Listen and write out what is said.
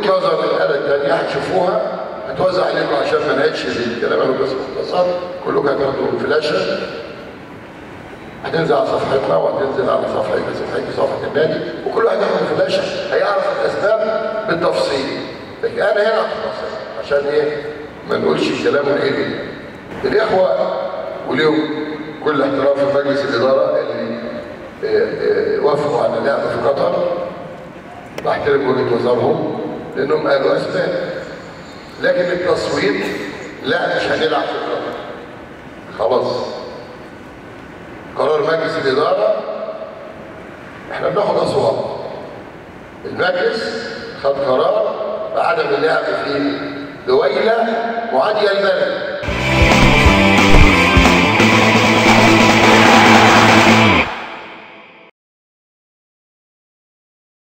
نظر الآلة الثانية هتشوفوها هتوزع عليكم عشان ما نعيدش الكلام انا بس مختصر كلكم هتاخدوا فلاشة هتنزل على صفحتنا وهتنزل على صفحة صفحتي صفحة النادي وكل واحد ياخد فلاشة هيعرف الأسباب بالتفصيل لكن أنا هنا هختصر عشان إيه ما نقولش كلام ونعيد الإخوة واليوم كل احترام في مجلس الإدارة اللي اه اه وافقوا على اللعب في قطر بحترم وجهة نظرهم لأنهم قالوا أسباب لكن التصويت لا مش هنلعب في قطر خلاص قرار مجلس الإدارة احنا بناخد أصوات المجلس خد قرار بعدم اللعب في دويلة معادية البلد